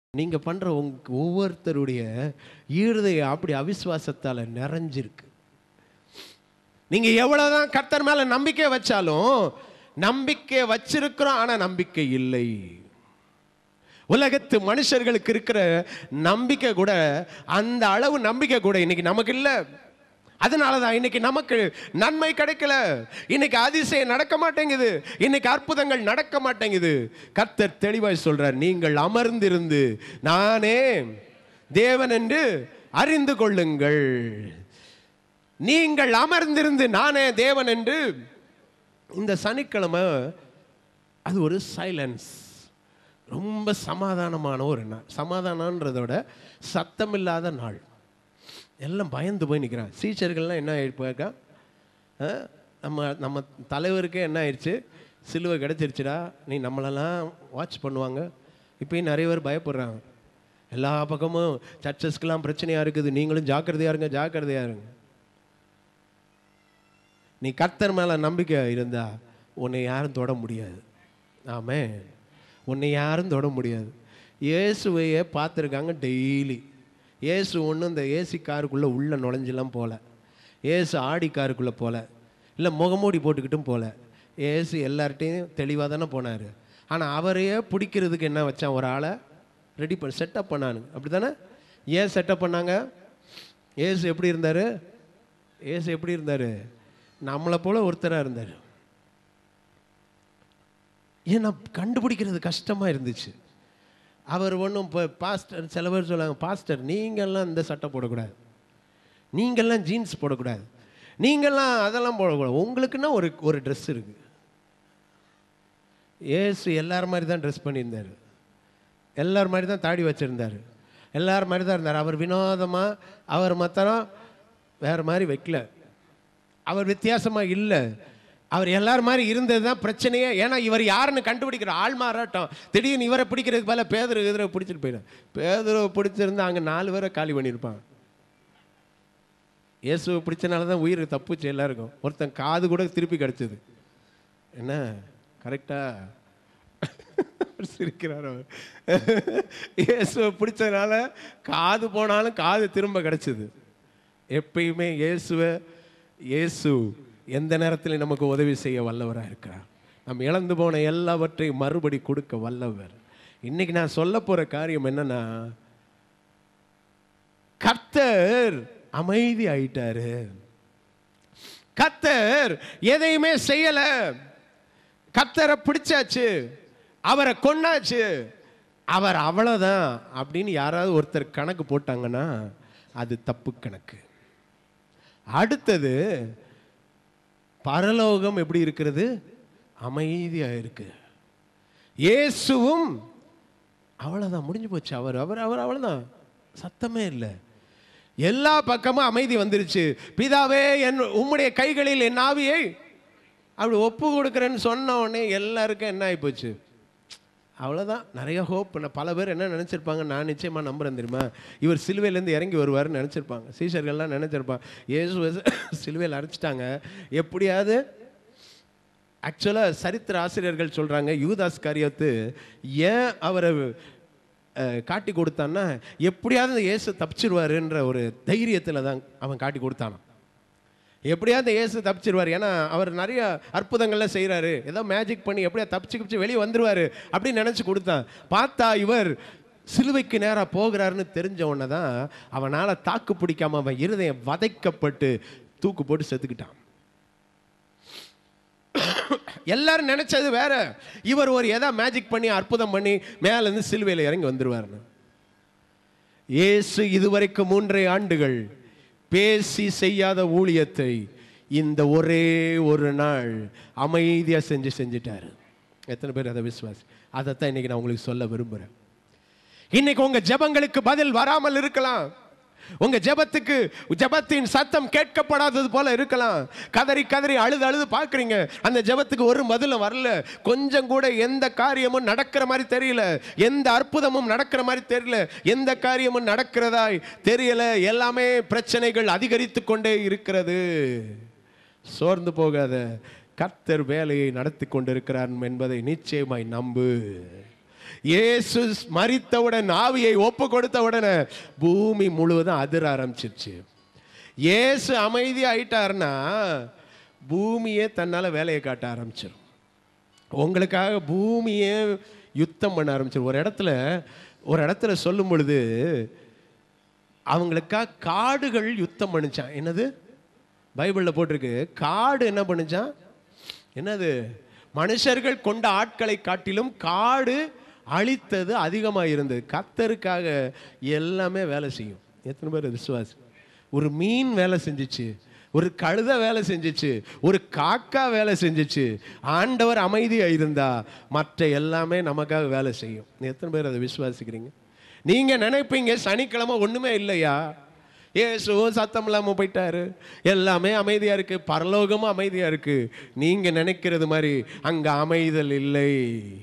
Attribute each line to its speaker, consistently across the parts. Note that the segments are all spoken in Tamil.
Speaker 1: நீங்க பண்ற உங்க ஒவ்வொருத்தருடைய ஈடுதைய அப்படி அவிசுவாசத்தால நிறைஞ்சிருக்கு நீங்க எவ்வளவுதான் கர்த்தர் மேல நம்பிக்கை வச்சாலும் நம்பிக்கை வச்சிருக்கிறோம் ஆனா நம்பிக்கை இல்லை உலகத்து மனுஷர்களுக்கு இருக்கிற நம்பிக்கை கூட அந்த அளவு நம்பிக்கை கூட இன்னைக்கு நமக்கு இல்லை அதனால தான் இன்னைக்கு நமக்கு நன்மை கிடைக்கல இன்னைக்கு அதிசயம் நடக்க மாட்டேங்குது இன்னைக்கு அற்புதங்கள் நடக்க மாட்டேங்குது கர்த்தர் தெளிவாய் சொல்றார் நீங்கள் அமர்ந்திருந்து நானே தேவன் என்று அறிந்து கொள்ளுங்கள் நீங்கள் அமர்ந்திருந்து நானே தேவன் என்று இந்த சனிக்கிழமை அது ஒரு சைலன்ஸ் ரொம்ப சமாதானமான ஒரு நாள் சமாதானன்றதை விட சத்தமில்லாத நாள் எல்லாம் பயந்து போய் நிற்கிறான் சீச்சர்கள்லாம் என்ன ஆகிருப்பாக்கா நம்ம நம்ம தலைவருக்கே என்ன ஆயிடுச்சு சிலுவை கிடச்சிருச்சுடா நீ நம்மளெல்லாம் வாட்ச் பண்ணுவாங்க இப்பயும் நிறைய பேர் பயப்படுறாங்க எல்லா பக்கமும் சர்ச்சஸ்க்கெல்லாம் பிரச்சனையாக இருக்குது நீங்களும் ஜாக்கிரதையாக இருங்க ஜாக்கிரதையாக இருங்க நீ கர்த்தர் மேலே நம்பிக்கை இருந்தா உன்னை யாரும் தொட முடியாது ஆமே உன்னை யாரும் தொட முடியாது இயேசுவையே பார்த்துருக்காங்க டெய்லி இயேசு ஒன்றும் இந்த ஏசி காருக்குள்ளே உள்ளே நுழைஞ்செல்லாம் போகல ஏசு ஆடி காருக்குள்ளே போகல இல்லை முகமூடி போட்டுக்கிட்டும் போகல ஏசு எல்லார்ட்டையும் தெளிவாக தானே போனார் ஆனால் அவரையே பிடிக்கிறதுக்கு என்ன வச்சான் ஒரு ஆளை ரெடி பண்ண செட்டப் பண்ணானுங்க அப்படி தானே ஏன் செட்டப் பண்ணாங்க ஏசு எப்படி இருந்தார் ஏசு எப்படி இருந்தார் நம்மளை போல ஒருத்தராக இருந்தார் ஏன்னா கண்டுபிடிக்கிறது கஷ்டமாக இருந்துச்சு அவர் ஒன்றும் இப்போ பாஸ்டர் சில பேர் சொல்லுவாங்க பாஸ்டர் நீங்கள்லாம் இந்த சட்டை போடக்கூடாது நீங்கள்லாம் ஜீன்ஸ் போடக்கூடாது நீங்கள்லாம் அதெல்லாம் போடக்கூடாது உங்களுக்குன்னா ஒரு ஒரு ட்ரெஸ் இருக்குது ஏசு எல்லார் மாதிரி தான் ட்ரெஸ் பண்ணியிருந்தார் எல்லார் மாதிரி தான் தாடி வச்சுருந்தார் எல்லார் மாதிரி தான் இருந்தார் அவர் வினோதமாக அவர் மாத்திரம் வேறு மாதிரி வைக்கல அவர் வித்தியாசமாக இல்லை அவர் எல்லார் மாதிரி இருந்தது தான் பிரச்சனையே ஏன்னா இவர் யாருன்னு கண்டுபிடிக்கிற ஆள் மாறாட்டம் திடீர்னு இவரை பிடிக்கிறதுக்கு பல பேதர் எதிர பிடிச்சிட்டு போயிடும் பேதரை பிடிச்சிருந்தா அங்கே நாலு பேரை காலி பண்ணியிருப்பான் இயேசுவை பிடிச்சனால தான் உயிர் தப்புச்சு எல்லாருக்கும் ஒருத்தன் காது கூட திருப்பி கிடச்சிது என்ன கரெக்டா சிரிக்கிறார் அவர் இயேசுவை பிடிச்சதுனால காது போனாலும் காது திரும்ப கிடச்சிது எப்பயுமே இயேசுவை இயேசு எந்த நேரத்தில் நமக்கு உதவி செய்ய வல்லவராக இருக்கிறார் நம்ம இழந்து போன எல்லாவற்றையும் மறுபடி கொடுக்க வல்லவர் இன்னைக்கு நான் சொல்ல போற காரியம் என்னன்னா கர்த்தர் அமைதி ஆயிட்டாரு கர்த்தர் எதையுமே செய்யல கர்த்தரை பிடிச்சாச்சு அவரை கொண்டாச்சு அவர் அவ்வளோதான் அப்படின்னு யாராவது ஒருத்தர் கணக்கு போட்டாங்கன்னா அது தப்பு கணக்கு அடுத்தது பரலோகம் எப்படி இருக்கிறது அமைதியாக இருக்கு இயேசுவும் அவ்வளோதான் முடிஞ்சு போச்சு அவர் அவர் அவர் அவ்வளோதான் சத்தமே இல்லை எல்லா பக்கமும் அமைதி வந்துருச்சு பிதாவே என் உம்முடைய கைகளில் என் ஆவியை அப்படி ஒப்பு கொடுக்குறேன்னு சொன்ன உடனே எல்லாருக்கும் என்ன ஆகிப்போச்சு அவ்வளோதான் நிறைய ஹோப் பல பேர் என்ன நினச்சிருப்பாங்க நான் நிச்சயமாக நம்புறேன் தெரியுமா இவர் சிலுவையிலேருந்து இறங்கி வருவார்னு நினச்சிருப்பாங்க சீஷர்கள்லாம் நினச்சிருப்பாங்க இயேசு சிலுவையில் அரைச்சிட்டாங்க எப்படியாவது ஆக்சுவலாக சரித்திர ஆசிரியர்கள் சொல்கிறாங்க யூதாஸ் காரியத்து ஏன் அவரை அஹ், காட்டி கொடுத்தான்னா எப்படியாவது இயேசு தப்பிச்சிருவாருன்ற ஒரு தைரியத்தில் தான் அவன் காட்டி கொடுத்தானான் எப்படியாவது இயேசு தப்பிச்சிருவார் ஏன்னா அவர் நிறைய அற்புதங்கள்லாம் செய்கிறாரு ஏதோ மேஜிக் பண்ணி எப்படியா தப்பிச்சு கிப்பிச்சு வெளியே வந்துருவாரு அப்படின்னு நினச்சி கொடுத்தான் பார்த்தா இவர் சிலுவைக்கு நேராக போகிறாருன்னு தெரிஞ்ச உடனே தான் அவனால் தாக்கு பிடிக்காம அவன் இருதயம் வதைக்கப்பட்டு தூக்கு போட்டு செத்துக்கிட்டான் எல்லாரும் நினைச்சது வேற இவர் ஒரு எதா மேஜிக் பண்ணி அற்புதம் பண்ணி மேலேருந்து சிலுவையில் இறங்கி வந்துருவாருன்னு இயேசு இதுவரைக்கும் மூன்றரை ஆண்டுகள் பேசி செய்யாத ஊழியத்தை இந்த ஒரே ஒரு நாள் அமைதியாக செஞ்சு செஞ்சிட்டாரு எத்தனை பேர் அதை விசுவாசி அதைத்தான் இன்னைக்கு நான் உங்களுக்கு சொல்ல விரும்புகிறேன் இன்னைக்கு உங்க ஜெபங்களுக்கு பதில் வராமல் இருக்கலாம் உங்க ஜெபத்துக்கு ஜெபத்தின் சத்தம் கேட்கப்படாதது போல இருக்கலாம் கதறி கதறி அழுது அழுது பார்க்குறீங்க அந்த ஜெபத்துக்கு ஒரு பதிலும் வரல கொஞ்சம் கூட எந்த காரியமும் நடக்கிற மாதிரி தெரியல எந்த அற்புதமும் நடக்கிற மாதிரி தெரியல எந்த காரியமும் நடக்கிறதாய் தெரியல எல்லாமே பிரச்சனைகள் அதிகரித்து கொண்டே இருக்கிறது சோர்ந்து போகாத கர்த்தர் வேலையை நடத்தி கொண்டிருக்கிறார் என்பதை நிச்சயமாய் நம்பு இயேசு மரித்தவுடன் ஆவியை ஒப்பு கொடுத்த உடனே பூமி முழுவதும் அதிர ஆரம்பிச்சிருச்சு இயேசு அமைதியாயிட்டாருன்னா பூமியே தன்னால வேலையை காட்ட ஆரம்பிச்சிடும் உங்களுக்காக பூமியே யுத்தம் பண்ண ஆரம்பிச்சிடும் ஒரு இடத்துல ஒரு இடத்துல சொல்லும் பொழுது அவங்களுக்காக காடுகள் யுத்தம் பண்ணுச்சான் என்னது பைபிளில் போட்டிருக்கு காடு என்ன பண்ணுச்சான் என்னது மனுஷர்கள் கொண்ட ஆட்களை காட்டிலும் காடு அழித்தது அதிகமாக இருந்தது கத்தருக்காக எல்லாமே வேலை செய்யும் எத்தனை பேர் விசுவாசி ஒரு மீன் வேலை செஞ்சுச்சு ஒரு கழுத வேலை செஞ்சுச்சு ஒரு காக்கா வேலை செஞ்சுச்சு ஆண்டவர் அமைதியாக இருந்தா மற்ற எல்லாமே நமக்காக வேலை செய்யும் எத்தனை பேர் அதை விசுவாசிக்கிறீங்க நீங்க நினைப்பீங்க சனிக்கிழமை ஒண்ணுமே இல்லையா இயேசுவும் சத்தம் இல்லாமல் போயிட்டாரு எல்லாமே அமைதியா இருக்கு பரலோகமும் அமைதியா இருக்கு நீங்க நினைக்கிறது மாதிரி அங்க அமைதல் இல்லை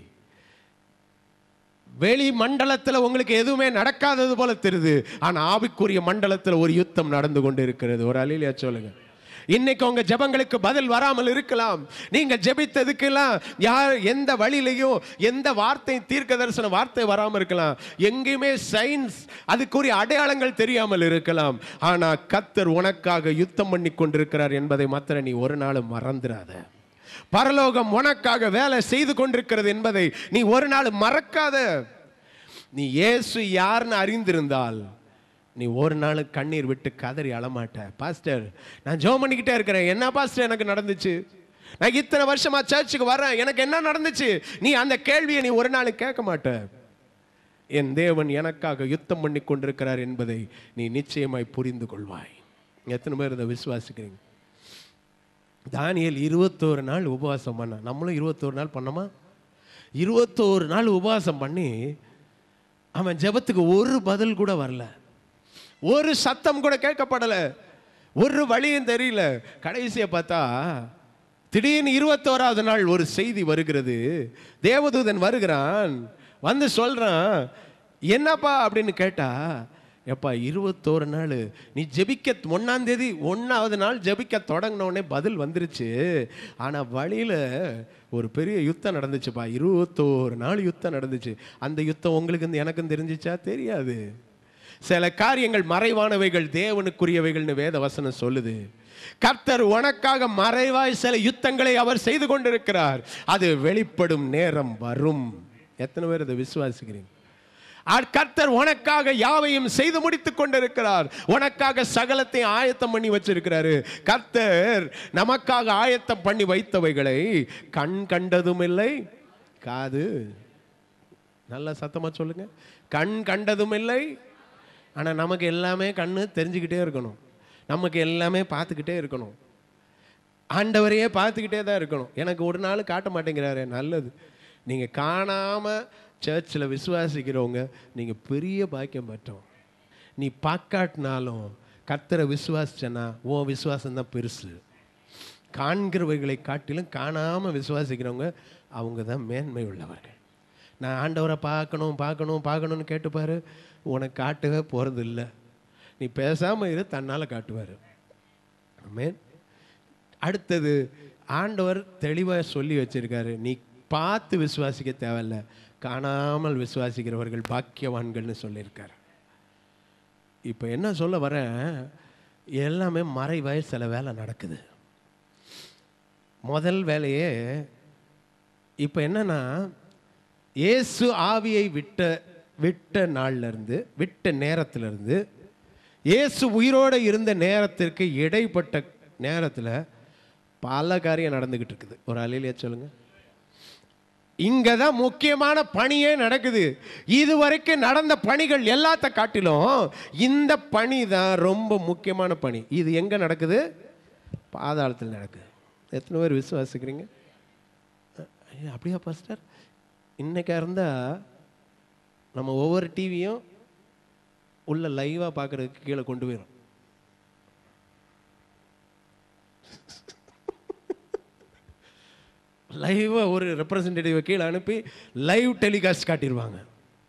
Speaker 1: வெளி மண்டலத்துல உங்களுக்கு எதுவுமே நடக்காதது போல தெரியுது ஆனா ஆவிக்குரிய மண்டலத்துல ஒரு யுத்தம் நடந்து கொண்டு இருக்கிறது ஒரு அலிலியா சொல்லுங்க இன்னைக்கு உங்க ஜெபங்களுக்கு பதில் வராமல் இருக்கலாம் நீங்க ஜெபித்ததுக்கெல்லாம் யார் எந்த வழியிலையும் எந்த வார்த்தை தீர்க்க தரிசன வார்த்தை வராமல் இருக்கலாம் எங்கேயுமே சயின்ஸ் அதுக்குரிய அடையாளங்கள் தெரியாமல் இருக்கலாம் ஆனா கத்தர் உனக்காக யுத்தம் பண்ணி கொண்டிருக்கிறார் என்பதை மாத்திர நீ ஒரு நாளும் மறந்துடாத பரலோகம் உனக்காக வேலை செய்து கொண்டிருக்கிறது என்பதை நீ ஒரு நாள் மறக்காத நீ இயேசு யாருன்னு அறிந்திருந்தால் நீ ஒரு நாள் கண்ணீர் விட்டு கதறி அழமாட்ட பாஸ்டர் நான் ஜோம் பண்ணிக்கிட்டே இருக்கிறேன் என்ன பாஸ்டர் எனக்கு நடந்துச்சு நான் இத்தனை வருஷமா சர்ச்சுக்கு வரேன் எனக்கு என்ன நடந்துச்சு நீ அந்த கேள்வியை நீ ஒரு நாள் கேட்க மாட்ட என் தேவன் எனக்காக யுத்தம் பண்ணி கொண்டிருக்கிறார் என்பதை நீ நிச்சயமாய் புரிந்து கொள்வாய் எத்தனை பேர் இதை விசுவாசிக்கிறீங்க தானியல் இருபத்தோரு நாள் உபவாசம் பண்ண நம்மளும் இருபத்தோரு நாள் பண்ணோமா இருபத்தோரு நாள் உபவாசம் பண்ணி அவன் ஜெபத்துக்கு ஒரு பதில் கூட வரல ஒரு சத்தம் கூட கேட்கப்படல ஒரு வழியும் தெரியல கடைசியை பார்த்தா திடீர்னு இருபத்தோராவது நாள் ஒரு செய்தி வருகிறது தேவதூதன் வருகிறான் வந்து சொல்றான் என்னப்பா அப்படின்னு கேட்டா எப்பா இருபத்தோரு நாள் நீ ஜெபிக்க ஒன்னாம் தேதி ஒன்றாவது நாள் ஜெபிக்க தொடங்கின உடனே பதில் வந்துருச்சு ஆனால் வழியில் ஒரு பெரிய யுத்தம் நடந்துச்சுப்பா இருபத்தோரு நாள் யுத்தம் நடந்துச்சு அந்த யுத்தம் உங்களுக்கு இந்த எனக்கும் தெரிஞ்சிச்சா தெரியாது சில காரியங்கள் மறைவானவைகள் தேவனுக்குரியவைகள்னு வேத வசனம் சொல்லுது கர்த்தர் உனக்காக மறைவாய் சில யுத்தங்களை அவர் செய்து கொண்டிருக்கிறார் அது வெளிப்படும் நேரம் வரும் எத்தனை பேர் இதை விசுவாசிக்கிறீங்க ஆ- கர்த்தர் உனக்காக யாவையும் செய்து முடித்துக் கொண்டிருக்கிறார் உனக்காக சகலத்தை ஆயத்தம் பண்ணி வச்சிருக்கிறாரு கர்த்தர் நமக்காக ஆயத்தம் பண்ணி வைத்தவைகளை கண் கண்டதும் இல்லை காது நல்ல சத்தமா சொல்லுங்க கண் கண்டதும் இல்லை ஆனா நமக்கு எல்லாமே கண்ணு தெரிஞ்சுக்கிட்டே இருக்கணும் நமக்கு எல்லாமே பார்த்துக்கிட்டே இருக்கணும் ஆண்டவரையே பார்த்துக்கிட்டே தான் இருக்கணும் எனக்கு ஒரு நாள் காட்ட மாட்டேங்கிறாரு நல்லது நீங்கள் காணாமல் சர்ச்சில் விசுவாசிக்கிறவங்க நீங்கள் பெரிய பாக்கியம் பெற்றோம் நீ பார்க்காட்டினாலும் கர்த்தரை விசுவாசிச்சனா உன் விசுவாசம் தான் பெருசு காண்கிறவைகளை காட்டிலும் காணாமல் விசுவாசிக்கிறவங்க அவங்க தான் மேன்மை உள்ளவர்கள் நான் ஆண்டவரை பார்க்கணும் பார்க்கணும் பார்க்கணும்னு கேட்டுப்பாரு உனக்கு காட்டவே போகிறது இல்லை நீ பேசாமல் இரு தன்னால் காட்டுவார் ஆமென் அடுத்தது ஆண்டவர் தெளிவாக சொல்லி வச்சிருக்காரு நீ பார்த்து விசுவாசிக்க தேவையில்ல காணாமல் விசுவாசிக்கிறவர்கள் பாக்கியவான்கள்னு சொல்லியிருக்காரு இப்போ என்ன சொல்ல வரேன் எல்லாமே மறைவாய் சில வேலை நடக்குது முதல் வேலையே இப்போ என்னன்னா இயேசு ஆவியை விட்ட விட்ட நாள்ல இருந்து விட்ட நேரத்துல இருந்து இயேசு உயிரோடு இருந்த நேரத்திற்கு இடைப்பட்ட நேரத்தில் பல காரியம் நடந்துக்கிட்டு இருக்குது ஒரு அலையிலேயே சொல்லுங்க இங்க தான் முக்கியமான பணியே நடக்குது இதுவரைக்கும் நடந்த பணிகள் எல்லாத்த காட்டிலும் இந்த பணி தான் ரொம்ப முக்கியமான பணி இது எங்க நடக்குது பாதாளத்தில் நடக்குது எத்தனை பேர் விசுவாசிக்கிறீங்க ஐயா, அப்படியா பாஸ்டர் இன்னைக்கா இருந்தா நம்ம ஒவ்வொரு டிவியும் உள்ள லைவா பார்க்கறதுக்கு கீழே கொண்டு போயிடும் லைவா ஒரு ரெப்ரசன்டேட்டிவ் கீழே அனுப்பி லைவ் டெலிகாஸ்ட் காட்டிடுவாங்க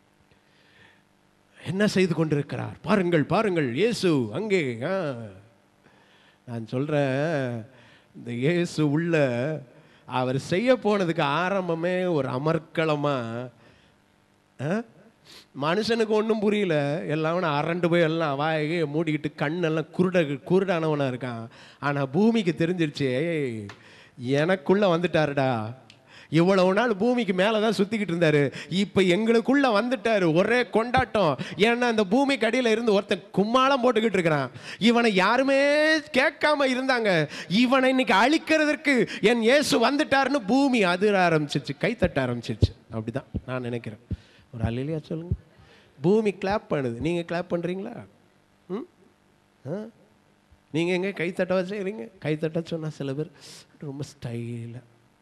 Speaker 1: என்ன செய்து கொண்டிருக்கிறார் பாருங்கள் பாருங்கள் இயேசு அங்கே ஆ. நான் சொல்றேன் இந்த இயேசு உள்ள அவர் செய்ய போனதுக்கு ஆரம்பமே ஒரு அமர்க்களமா ஆ? மனுஷனுக்கு ஒன்றும் புரியல எல்லாம் அரண்டு போய் எல்லாம் வாயை மூடிக்கிட்டு கண்ணெல்லாம் குருட குருடானவனா இருக்கான் ஆனால் பூமிக்கு தெரிஞ்சிருச்சு ஏய் எனக்குள்ள வந்துட்டாருடா இவ்வளவு நாள் பூமிக்கு மேலே தான் சுற்றிக்கிட்டு இருந்தாரு இப்போ எங்களுக்குள்ள வந்துட்டாரு ஒரே கொண்டாட்டம் ஏன்னா அந்த பூமிக்கு அடியில் இருந்து ஒருத்தன் கும்மாளம் போட்டுக்கிட்டு இருக்கிறான் இவனை யாருமே கேட்காம இருந்தாங்க இவனை இன்னைக்கு அழிக்கிறதற்கு என் இயேசு வந்துட்டாருன்னு பூமி அதிர ஆரம்பிச்சிருச்சு கைத்தட்ட ஆரம்பிச்சிருச்சு அப்படிதான் நான் நினைக்கிறேன் ஒரு அலையிலையா சொல்லுங்க பூமி கிளாப் பண்ணுது நீங்கள் கிளாப் பண்ணுறீங்களா ம் ஆ நீங்கள் எங்கே கைத்தட்ட வச்சுக்கிறீங்க கைத்தட்ட சொன்னால் சில பேர் ரொம்ப ஸ்டைலாக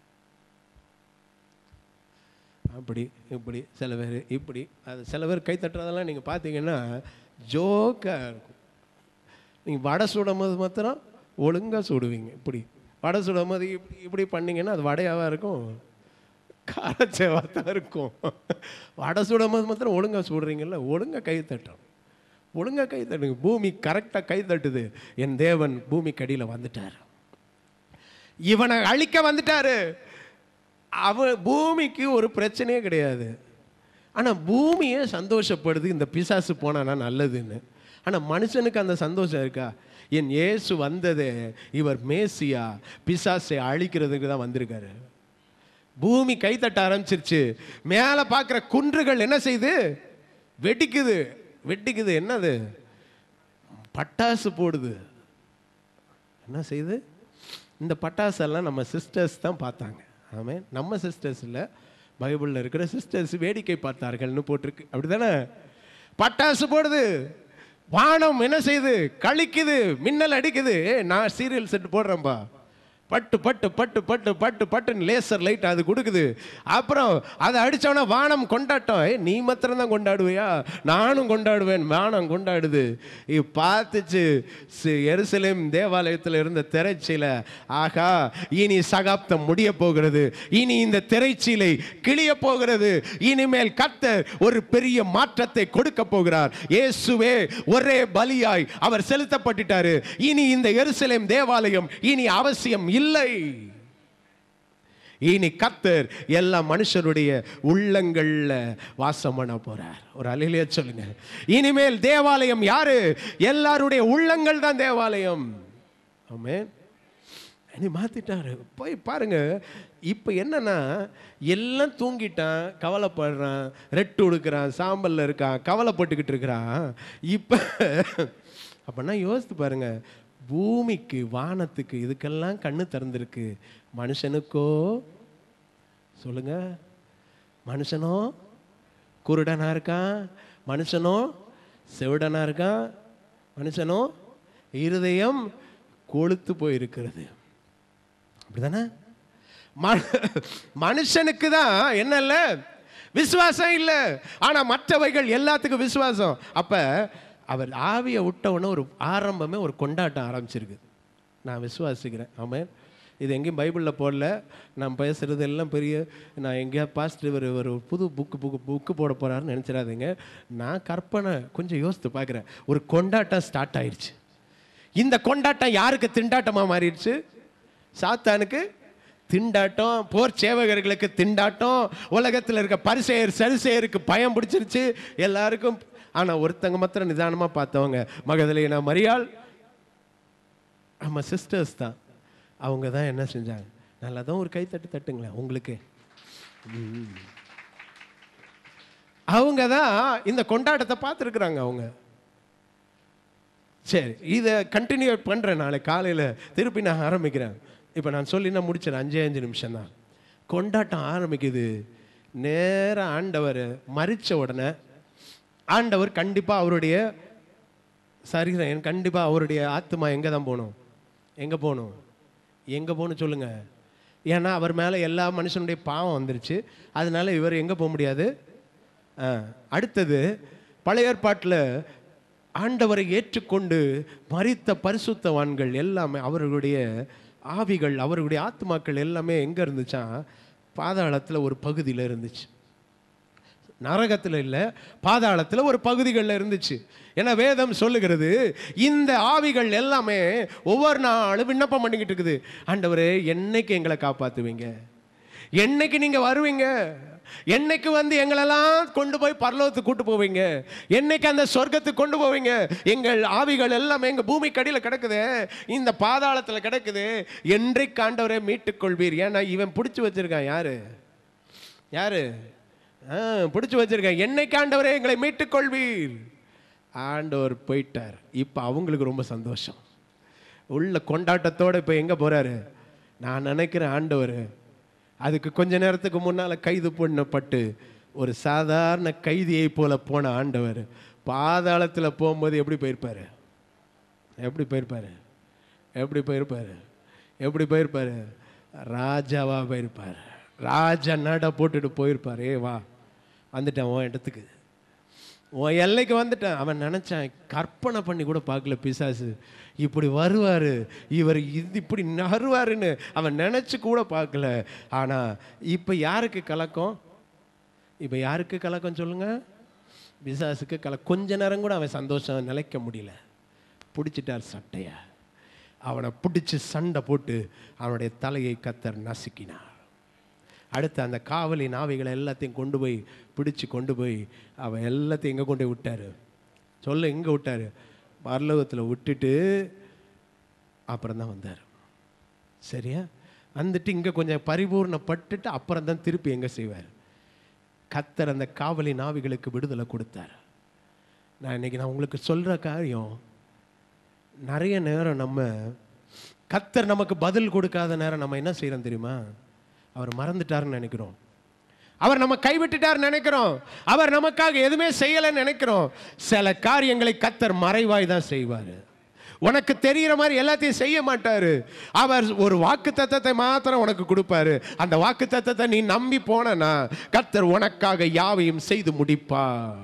Speaker 1: அப்படி இப்படி சில பேர் இப்படி அது சில பேர் கை தட்டுறதெல்லாம் நீங்கள் பார்த்தீங்கன்னா ஜோக்காக இருக்கும் நீங்கள் வடை சுடும் போது மாத்திரம் ஒழுங்காக சுடுவீங்க இப்படி வடை சுடும் போது இப்படி இப்படி பண்ணீங்கன்னா அது வடையாவாக இருக்கும் காரச்சேவாக தான் இருக்கும் வடை சுடும் போது மாத்திரம் ஒழுங்காக சுடுறீங்கல்ல ஒழுங்காக கை தட்டும் ஒழுங்காக கை தட்டுங்க பூமி கரெக்டாக கை தட்டுது என் தேவன் பூமி கடியில் வந்துட்டார் இவனை அழிக்க வந்துட்டாரு அவ பூமிக்கு ஒரு பிரச்சனையே கிடையாது ஆனால் பூமியே சந்தோஷப்படுது இந்த பிசாசு போனானா நல்லதுன்னு ஆனால் மனுஷனுக்கு அந்த சந்தோஷம் இருக்கா என் இயேசு வந்ததே இவர் மேசியா பிசாசை அழிக்கிறதுக்கு தான் வந்திருக்காரு பூமி கைத்தட்ட ஆரம்பிச்சிருச்சு மேலே பார்க்குற குன்றுகள் என்ன செய்யுது வெடிக்குது வெடிக்குது என்னது பட்டாசு போடுது என்ன செய்யுது இந்த பட்டாசெல்லாம் நம்ம சிஸ்டர்ஸ் தான் பார்த்தாங்க ஆமென் நம்ம சிஸ்டர்ஸ் இல்லை பைபிளில் இருக்கிற சிஸ்டர்ஸ் வேடிக்கை பார்த்தார்கள்னு போட்டிருக்கு அப்படிதானே பட்டாசு போடுது வானம் என்ன செய்யுது கழிக்குது மின்னல் அடிக்குது ஏய், நான் சீரியல் செட் போடுறேன்பா பட்டு பட்டு பட்டு பட்டு பட்டு பட்டுன்னு லேசர் லைட் அது கொடுக்குது அப்புறம் அதை அடிச்சவன வானம் கொண்டாட்டம் ஏய், நீ மாத்திரம் தான் கொண்டாடுவியா நானும் கொண்டாடுவேன் வானம் கொண்டாடுது இது பார்த்துச்சு சி- எருசலேம் தேவாலயத்தில் இருந்த திரைச்சீலை ஆகா இனி சகாப்தம் முடிய போகிறது இனி இந்த திரைச்சீலை கிளிய போகிறது இனிமேல் கர்த்தர் ஒரு பெரிய மாற்றத்தை கொடுக்க போகிறார் இயேசுவே ஒரே பலியாய் அவர் செலுத்தப்பட்டுட்டாரு இனி இந்த எருசலேம் தேவாலயம் இனி அவசியம் இல்லை இனி கர்த்தர் எல்லா மனுஷருடைய உள்ளங்கள்ல வாசம் பண்ண போறார் ஒரு அலையிலேயே சொல்லுங்க இனிமேல் தேவாலயம் யாரு எல்லாருடைய உள்ளங்கள் தான் தேவாலயம் ஆமென் நீ மாத்திட்டாரு போய் பாருங்க இப்போ என்னன்னா எல்லாம் தூங்கிட்டான் கவலைப்படுறான் ரெட்டு உடுக்கிறான் சாம்பல்ல இருக்கான் கவலைப்பட்டுக்கிட்டு இருக்கிறான் இப்போ அப்படின்னா யோசித்து பாருங்க பூமிக்கு வானத்துக்கு இதுக்கெல்லாம் கண்ணு திறந்திருக்கு மனுஷனுக்கோ சொல்லுங்க மனுஷனோ குருடனா இருக்கான் மனுஷனோ செவிடனா இருக்கான் மனுஷனோ இருதயம் கொழுத்து போயிருக்கிறது அப்படிதானே ம- மனுஷனுக்கு தான் என்ன இல்லை விசுவாசம் இல்லை ஆனா மற்றவைகள் எல்லாத்துக்கும் விசுவாசம் அப்ப அவர் ஆவியை விட்ட உடனே ஒரு ஆரம்பமே ஒரு கொண்டாட்டம் ஆரம்பிச்சிருக்கு நான் விசுவாசிக்கிறேன் ஆமென் இது எங்கேயும் பைபிளில் போடல நான் பேசுறது எல்லாம் பெரிய நான் எங்கேயா பாஸ்ட் இவர் ஒரு புது புக்கு புக்கு புக்கு போட போறாருன்னு நினச்சிடாதீங்க நான் கற்பனை கொஞ்சம் யோசித்து பார்க்குறேன் ஒரு கொண்டாட்டம் ஸ்டார்ட் ஆயிடுச்சு இந்த கொண்டாட்டம் யாருக்கு திண்டாட்டமா மாறிடுச்சு சாத்தானுக்கு திண்டாட்டம் போர் சேவகர்களுக்கு திண்டாட்டம் உலகத்தில் இருக்க பரிசெயர் சரிசெயருக்கு பயம் பிடிச்சிருச்சு எல்லாருக்கும் ஆனா ஒருத்தங்க மாத்திரம் நிதானமா பார்த்தவங்க மகதலேனா மரியாள் நம்ம சிஸ்டர்ஸ் தான் அவங்க தான் என்ன செஞ்சாங்க நல்லா தான் ஒரு கை தட்டு தட்டுங்களேன் உங்களுக்கு ம். அவங்க தான் இந்த கொண்டாட்டத்தை பார்த்துருக்குறாங்க அவங்க சரி இதை கண்டினியூ பண்ணுறேன் நாளை காலையில் திருப்பி நான் ஆரம்பிக்கிறேன் இப்போ நான் சொல்லி நான் முடிச்சிடறேன் அஞ்சே அஞ்சு நிமிஷம் தான் கொண்டாட்டம் ஆரம்பிக்குது நேராக ஆண்டவர் மறிச்ச உடனே ஆண்டவர் கண்டிப்பாக அவருடைய சரீரம் கண்டிப்பாக அவருடைய ஆத்மா எங்கே தான் போகணும் எங்கே போகணும் எங்கே போகணும் சொல்லுங்க ஏன்னா அவர் மேலே எல்லா மனுஷனுடைய பாவம் வந்துருச்சு அதனால இவர் எங்கே போக முடியாது ஆ, அடுத்தது பழைய ஏற்பாட்டில் ஆண்டவரை ஏற்றுக்கொண்டு மரித்த பரிசுத்தவான்கள் எல்லாமே அவர்களுடைய ஆவிகள் அவர்களுடைய ஆத்மாக்கள் எல்லாமே எங்கே இருந்துச்சா பாதாளத்தில் ஒரு பகுதியில் இருந்துச்சு நரகத்தில் இல்லை பாதாளத்தில் ஒரு பகுதிகளில் இருந்துச்சு ஏன்னா வேதம் சொல்லுகிறது இந்த ஆவிகள் எல்லாமே ஒவ்வொரு நாளும் விண்ணப்பம் பண்ணிக்கிட்டு இருக்குது ஆண்டவரே என்னைக்கு எங்களை காப்பாற்றுவீங்க என்னைக்கு நீங்கள் வருவீங்க என்னைக்கு வந்து எங்களெல்லாம் கொண்டு போய் பரலோகத்துக்கு கூட்டு போவீங்க என்னைக்கு அந்த சொர்க்கத்துக்கு கொண்டு போவீங்க எங்கள் ஆவிகள் எல்லாம் எங்க பூமி கடியில் கிடக்குது இந்த பாதாளத்தில் கிடக்குது என்றைக்கு ஆண்டவரை மீட்டுக் கொள்வீர் ஏன்னா இவன் பிடிச்சி வச்சிருக்கான் யாரு யாரு ஆ பிடிச்சி வச்சிருக்கான் என்னைக்கு ஆண்டவரே எங்களை மீட்டுக் கொள்வீர் ஆண்டவர் போயிட்டார் இப்போ அவங்களுக்கு ரொம்ப சந்தோஷம் உள்ள கொண்டாட்டத்தோட இப்போ எங்கே போறாரு நான் நினைக்கிறேன் ஆண்டவர் அதுக்கு கொஞ்ச நேரத்துக்கு முன்னால் கைது பண்ணப்பட்டு ஒரு சாதாரண கைதியை போல போன ஆண்டவர் பாதாளத்தில் போகும்போது எப்படி போயிருப்பாரு எப்படி போயிருப்பாரு எப்படி போயிருப்பாரு எப்படி போயிருப்பாரு ராஜாவா போயிருப்பாரு ராஜா நட போட்டுட்டு போயிருப்பாரு ஏ வா வந்துட்டேன் உன் இடத்துக்கு உன் எல்லைக்கு வந்துட்டான் அவன் நினைச்சான் கற்பனை பண்ணி கூட பார்க்கல பிசாசு இப்படி வருவார் இவர் இது இப்படி நறுவாருன்னு அவன் நினச்சி கூட பார்க்கல ஆனால் இப்போ யாருக்கு கலக்கம் இப்போ யாருக்கு கலக்கம் சொல்லுங்க பிசாசுக்கு கல கொஞ்ச நேரம் கூட அவன் சந்தோஷம் நிலைக்க முடியல பிடிச்சிட்டார் சட்டைய அவனை பிடிச்சி சண்டை போட்டு அவனுடைய தலையை கத்தர் நசுக்கினார் அடுத்து அந்த காவலி நாவைகளை எல்லாத்தையும் கொண்டு போய் பிடிச்சு கொண்டு போய் அவன் எல்லாத்தையும் எங்கே கொண்டு போய் விட்டாரு சொல்ல எங்கே விட்டாரு பரலோகத்தில் விட்டுட்டு அப்புறம் தான் வந்தார் சரியா வந்துட்டு இங்கே கொஞ்சம் பரிபூர்ணப்பட்டுட்டு அப்புறம் தான் திருப்பி எங்கே செய்வார் கத்தர் அந்த காவலி நாவிகளுக்கு விடுதலை கொடுத்தார் நான் இன்னைக்கு நான் உங்களுக்கு சொல்கிற காரியம் நிறைய நேரம் நம்ம கத்தர் நமக்கு பதில் கொடுக்காத நேரம் நம்ம என்ன செய்கிறோம் தெரியுமா அவர் மறந்துட்டாருன்னு நினைக்கிறோம் அவர் நம்ம கைவிட்டுட்டார் நினைக்கிறோம் அவர் நமக்காக எதுவுமே செய்யலைன்னு நினைக்கிறோம் சில காரியங்களை கத்தர் மறைவாய் தான் செய்வார் உனக்கு தெரிகிற மாதிரி எல்லாத்தையும் செய்ய மாட்டாரு அவர் ஒரு வாக்கு தத்தத்தை மாத்திரம் உனக்கு கொடுப்பாரு அந்த வாக்கு தத்தத்தை நீ நம்பி போனனா கத்தர் உனக்காக யாவையும் செய்து முடிப்பார்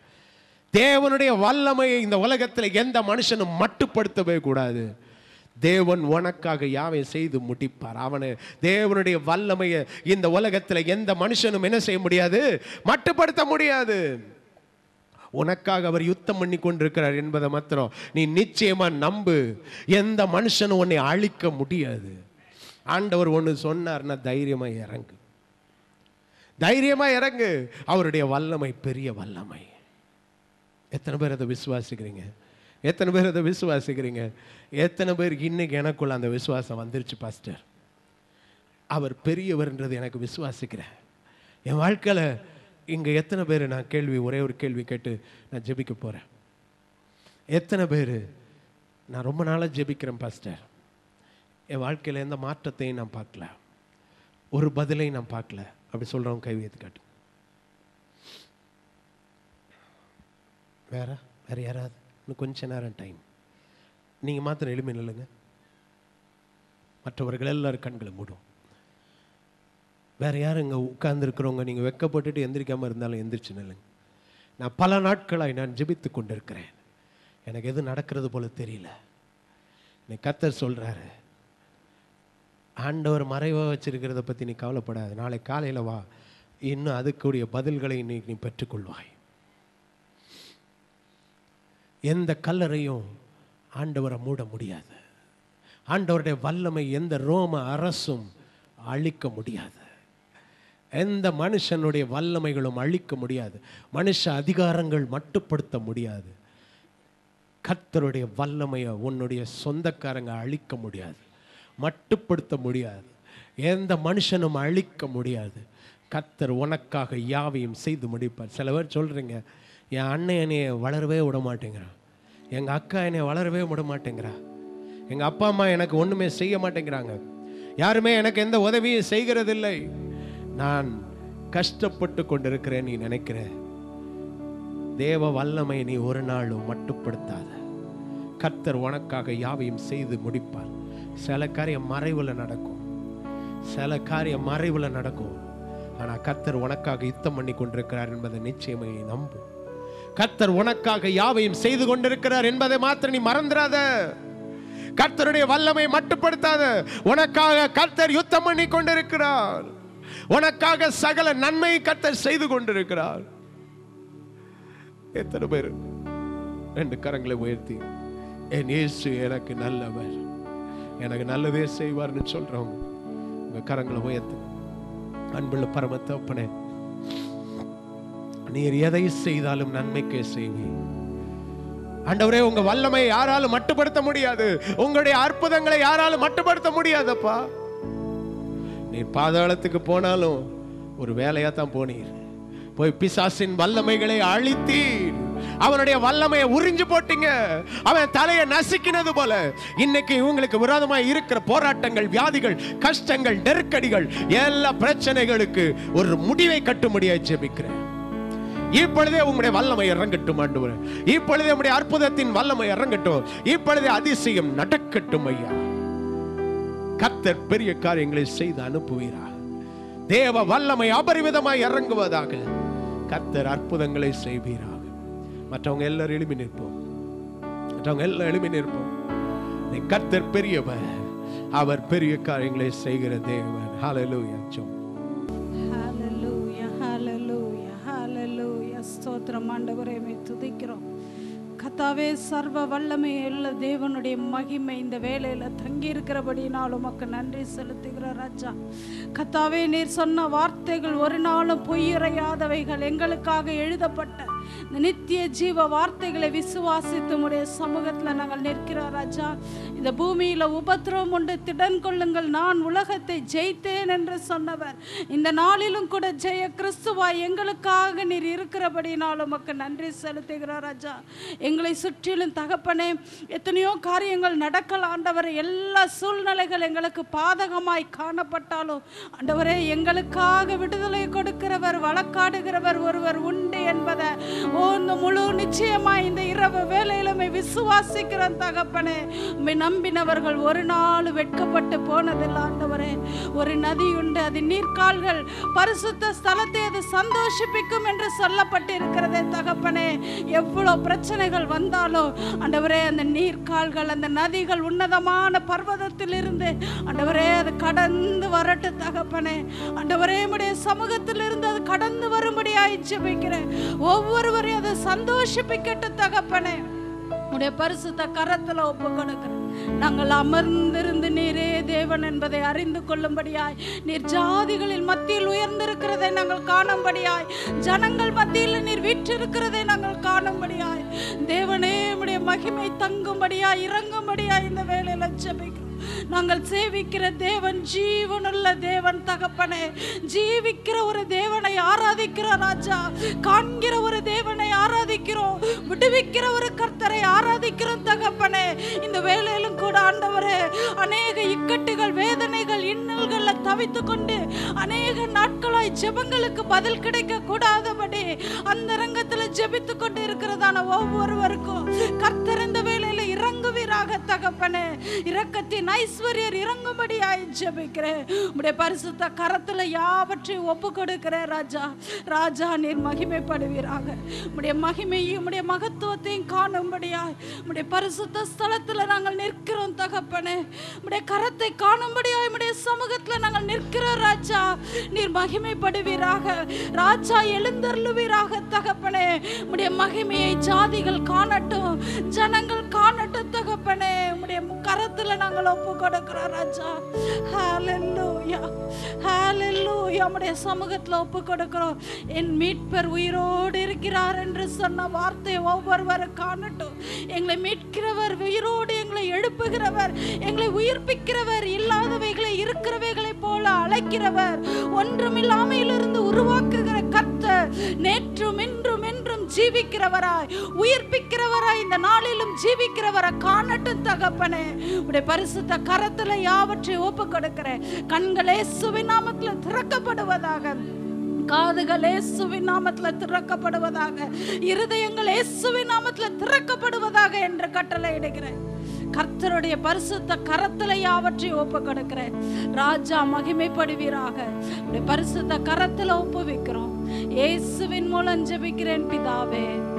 Speaker 1: தேவனுடைய வல்லமையை இந்த உலகத்தில் எந்த மனுஷனும் மட்டுப்படுத்தவே கூடாது தேவன் உனக்காக யாவை செய்து முடிப்பார் அவனை தேவனுடைய வல்லமையை இந்த உலகத்தில் எந்த மனுஷனும் என்ன செய்ய முடியாது மட்டுப்படுத்த முடியாது உனக்காக அவர் யுத்தம் பண்ணி கொண்டிருக்கிறார் என்பதை மாத்திரம் நீ நிச்சயமா நம்பு எந்த மனுஷனும் உன்னை அழிக்க முடியாது ஆண்டவர் ஒன்று சொன்னார்னா தைரியமா இறங்கு தைரியமா இறங்கு அவருடைய வல்லமை பெரிய வல்லமை எத்தனை பேர் அதை விசுவாசிக்கிறீங்க எத்தனை பேர் அதை விசுவாசிக்கிறீங்க எத்தனை பேருக்கு இன்னைக்கு எனக்குள்ள அந்த விசுவாசம் வந்துருச்சு பாஸ்டர் அவர் பெரியவர்ன்றது எனக்கு விசுவாசிக்கிறேன் என் வாழ்க்கையில் இங்கே எத்தனை பேர் நான் கேள்வி ஒரே ஒரு கேள்வி கேட்டு நான் ஜெபிக்க போகிறேன் எத்தனை பேர் நான் ரொம்ப நாளாக ஜெபிக்கிறேன் பாஸ்டர் என் வாழ்க்கையில் எந்த மாற்றத்தையும் நான் பார்க்கல ஒரு பதிலையும் நான் பார்க்கல அப்படி சொல்கிறவங்க கை வைத்து காட்டு வேற வேற யாராவது இன்னும் கொஞ்ச நேரம் டைம் நீங்கள் மாத்திரம் எளிமை நில்லுங்க மற்றவர்கள் எல்லாரும் கண்களை மூடும் வேற யாரும் இங்கே உட்கார்ந்துருக்கிறவங்க நீங்கள் வெக்கப்பட்டுட்டு எந்திரிக்காமல் இருந்தாலும் எந்திரிச்சு நில்லுங்க நான் பல நாட்களாய் நான் ஜெபித்து கொண்டிருக்கிறேன் எனக்கு எது நடக்கிறது போல தெரியல இன்னைக்கு கத்தர் சொல்றாரு ஆண்டவர் மறைவாக வச்சிருக்கிறத பற்றி நீ கவலைப்படாத நாளை காலையில் வா இன்னும் அதுக்குரிய பதில்களை நீ நீ பெற்றுக்கொள்வாய் எந்த கல்லறையும் ஆண்டவரை மூட முடியாது ஆண்டவருடைய வல்லமை எந்த ரோம அரசும் அழிக்க முடியாது எந்த மனுஷனுடைய வல்லமைகளும் அழிக்க முடியாது மனுஷ அதிகாரங்கள் மட்டுப்படுத்த முடியாது கர்த்தருடைய வல்லமையை உன்னுடைய சொந்தக்காரங்க அழிக்க முடியாது மட்டுப்படுத்த முடியாது எந்த மனுஷனும் அழிக்க முடியாது கர்த்தர் உனக்காக யாவையும் செய்து முடிப்பார் சில பேர் சொல்கிறீங்க என் அண்ணன் என்னைய வளரவே விட மாட்டேங்கிறான் எங்கள் அக்கா என்னை வளரவே விட மாட்டேங்கிறா எங்கள் அப்பா அம்மா எனக்கு ஒன்றுமே செய்ய மாட்டேங்கிறாங்க யாருமே எனக்கு எந்த உதவியும் செய்கிறதில்லை நான் கஷ்டப்பட்டு கொண்டிருக்கிறேன் நீ நினைக்கிற தேவ வல்லமை நீ ஒரு நாளும் மட்டுப்படுத்தாத கர்த்தர் உனக்காக யாவையும் செய்து முடிப்பார் சில காரியம் மறைவில் நடக்கும் சில காரியம் மறைவில் நடக்கும் ஆனால் கர்த்தர் உனக்காக யுத்தம் பண்ணி கொண்டிருக்கிறார் என்பதை நிச்சயமே நீ நம்பு கர்த்தர் உனக்காக யாவையும் செய்து கொண்டிருக்கிறார் என்பதை மாத்திரம் நீ மறந்துடாத கர்த்தருடைய வல்லமை மட்டுப்படுத்தாத உனக்காக கர்த்தர் யுத்தம் பண்ணி கொண்டிருக்கிறார் உனக்காக சகல நன்மை கர்த்தர் செய்து கொண்டிருக்கிறார் எத்தனை பேர் ரெண்டு கரங்களை உயர்த்தி என் இயேசு எனக்கு நல்லவர் எனக்கு நல்லதே செய்வார்னு சொல்றவங்க உங்க கரங்களை உயர்த்து அன்புள்ள பரம தகப்பனே நீர் எதை செய்தாலும் நன்மைக்கே செய்வீர் ஆண்டவரே உங்க வல்லமை யாராலும் மட்டுப்படுத்த முடியாது உங்களுடைய அற்புதங்களை யாராலும் மட்டுப்படுத்த முடியாதப்பா நீர் பாதாளத்துக்கு போனாலும் ஒரு வேலையா தான் போனீர் போய் பிசாசின் வல்லமைகளை அழித்தீர் அவனுடைய வல்லமையை உறிஞ்சு போட்டீங்க அவன் தலையை நசுக்கினது போல இன்னைக்கு இவங்களுக்கு விரோதமாக இருக்கிற போராட்டங்கள் வியாதிகள் கஷ்டங்கள் நெருக்கடிகள் எல்லா பிரச்சனைகளுக்கு ஒரு முடிவை கட்டும்படியாய் ஜெபிக்கிறேன் இப்பொழுதே உங்களுடைய வல்லமை இறங்கட்டும் ஆண்டவரே இப்பொழுதே உங்களுடைய அற்புதத்தின் வல்லமை இறங்கட்டும் இப்பொழுதே அதிசயம் நடக்கட்டும் ஐயா கர்த்தர் பெரிய காரியங்களை செய்து அனுப்புவீராக தேவ வல்லமை அபரிவிதமாய் இறங்குவதாக கர்த்தர் அற்புதங்களை செய்வீராக மற்றவங்க எல்லாரும் எழுப்பி நிற்போம் மற்றவங்க எல்லாம் எழுப்பி நிற்போம் நீ கர்த்தர் பெரியவர் அவர் பெரிய காரியங்களை செய்கிற தேவன் ஹalleluya ஜெபம்
Speaker 2: ஹalleluya ஹalleluya ஹalleluya ஸ்தோத்திரம் ஆண்டவரே மை துதிக்கிறோம் கத்தாவே சர்வ வல்லமை உள்ள தேவனுடைய மகிமை இந்த வேலையில தங்கி இருக்கிறபடினால் உமக்கு நன்றி செலுத்துகிற ராஜா கத்தாவே நீர் சொன்ன வார்த்தைகள் ஒரு நாளும் பொய்யுரையாதவைகள் எங்களுக்காக எழுதப்பட்ட இந்த நித்திய ஜீவ வார்த்தைகளை விசுவாசித்து உடைய சமூகத்தில் நாங்கள் நிற்கிறோம் ராஜா இந்த பூமியில உபத்திரவம் உண்டு திடன் கொள்ளுங்கள் நான் உலகத்தை ஜெயித்தேன் என்று சொன்னவர் இந்த நாளிலும் கூட ஜெய கிறிஸ்துவாய் எங்களுக்காக நீர் இருக்கிறபடினால் உமக்கு நன்றி செலுத்துகிறார் ராஜா எங்களை சுற்றிலும் தகப்பனே எத்தனையோ காரியங்கள் நடக்கலாம் ஆண்டவர் எல்லா சூழ்நிலைகள் எங்களுக்கு பாதகமாய் காணப்பட்டாலும் ஆண்டவரே எங்களுக்காக விடுதலை கொடுக்கிறவர் வழக்காடுகிறவர் ஒருவர் உண்டு என்பதை ஓ இந்த முழு நிச்சயமா இந்த இரவு வேலையிலுமே விசுவாசிக்கிறோம் தகப்பனே உம்மை நம்பினவர்கள் ஒரு நாள் வெட்கப்பட்டு போனதில்லை ஆண்டவரே ஒரு நதி உண்டு அது நீர்க்கால்கள் பரிசுத்த ஸ்தலத்தை அது சந்தோஷிப்பிக்கும் என்று சொல்லப்பட்டு இருக்கிறதே தகப்பனே எவ்வளோ பிரச்சனைகள் வந்தாலும் ஆண்டவரே அந்த நீர்க்கால்கள் அந்த நதிகள் உன்னதமான பர்வதத்தில் இருந்து ஆண்டவரே அது கடந்து வரட்டு தகப்பனே ஆண்டவரே உடைய சமூகத்தில் இருந்து அது கடந்து வரும்படியாய் ஜெபிக்கிறேன் ஒவ்வொருவரையும் அதை சந்தோஷிப்பிக்கட்டும் தகப்பனே உடைய பரிசுத்த கரத்துல ஒப்பு கொடுக்கிறேன் நாங்கள் அமர்ந்திருந்து நீரே தேவன் என்பதை அறிந்து கொள்ளும்படியாய் நீர் ஜாதிகளில் மத்தியில் உயர்ந்திருக்கிறதை நாங்கள் காணும்படியாய் ஜனங்கள் மத்தியில் நீர் வீற்றிருக்கிறதை நாங்கள் காணும்படியாய் தேவனே உடைய மகிமை தங்கும்படியாய் இறங்கும்படியாய் இந்த வேலையில ஜெபிக்கிறோம் நாங்கள் சேவிக்கிற தேவன் ஜீவனுள்ள தேவன் தகப்பனே ஜீவிக்கிற ஒரு தேவனை ஆராதிக்கிற ராஜா காண்கிற ஒரு தேவனை ஆராதிக்கிறோம் விடுவிக்கிற ஒரு கர்த்தரை ஆராதிக்கிறோம் தகப்பனே இந்த வேலையிலும் கூட ஆண்டவரே அநேக இக்கட்டுகள் வேதனைகள் இன்னல்கள்ல தவித்து கொண்டு அநேக நாட்களாய் ஜெபங்களுக்கு பதில் கிடைக்க கூடாதபடி அந்த ரங்கத்துல ஜெபித்து கொண்டு இருக்கிறதான ஒவ்வொருவருக்கும் கர்த்தர் இந்த வேலையில இறங்குவீராக தகப்பனே இரக்கத்தின் ஐஸ்வர்யர் இறங்கும்படியாய் ஜெபிக்கிறேன் உடைய பரிசுத்த கரத்துல யாவற்றையும் ஒப்பு கொடுக்கிறேன் ராஜா ராஜா நீர் மகிமைப்படுவீராக உடைய மகிமையும் உடைய மகத்துவத்தையும் காணும்படியாய் உடைய பரிசுத்த ஸ்தலத்துல நாங்கள் நிற்கிறோம் தகப்பனே உடைய கரத்தை காணும்படியாய் உடைய சமூகத்துல நாங்கள் நிற்கிறோம் ராஜா நீர் மகிமைப்படுவீராக ராஜா எழுந்தருளுவீராக தகப்பனே உடைய மகிமையை ஜாதிகள் காணட்டும் ஜனங்கள் காணட்டும் தகப்பனே உடைய கரத்துல நாங்கள் ஒப்பு கொடுக்கிறோம் ராஜா ஹalleluya ஹalleluya உடைய சமூகத்துல ஒப்பு கொடுக்கிறோம் என் மீட்பர் உயிரோடு இருக்கிறார் என்று சொன்ன வார்த்தை ஒவ்வொருவரும் காணட்டும் எங்களை மீட்கிறவர் உயிரோடு எங்களை எழுப்புகிறவர் எங்களை உயிர்ப்பிக்கிறவர் இல்லாதவைகளை இருக்கிறவைகளை போல அழைக்கிறவர் ஒன்றுமில்லாமையிலிருந்து உருவாக்குகிற கர்த்தர் நேற்றும் இன்றும் என்றும் ஜீவிக்கிறவராய் உயிர்ப்பிக்கிறவராய் இந்த நாளிலும் ஜீவிக்கிறவரை காணட்டும் தகப்பனே உடைய பரிசுத்த கரத்துல யாவற்றை ஒப்பு கொடுக்கிறேன் கண்களே சுவிநாமத்துல திறக்கப்படுவதாக காதுகள் இயேசுவின் நாமத்துல திறக்கப்படுவதாக இருதயங்கள் இயேசுவின் நாமத்துல திறக்கப்படுவதாக என்று கட்டளை இடுகிறேன் கர்த்தருடைய பரிசுத்த கரத்துல யாவற்றையும் ஒப்பு கொடுக்கிறேன் ராஜா மகிமைப்படுவீராக உடைய பரிசுத்த கரத்துல ஒப்பு வைக்கிறோம் இயேசுவின் மூலம் ஜெபிக்கிறேன் பிதாவே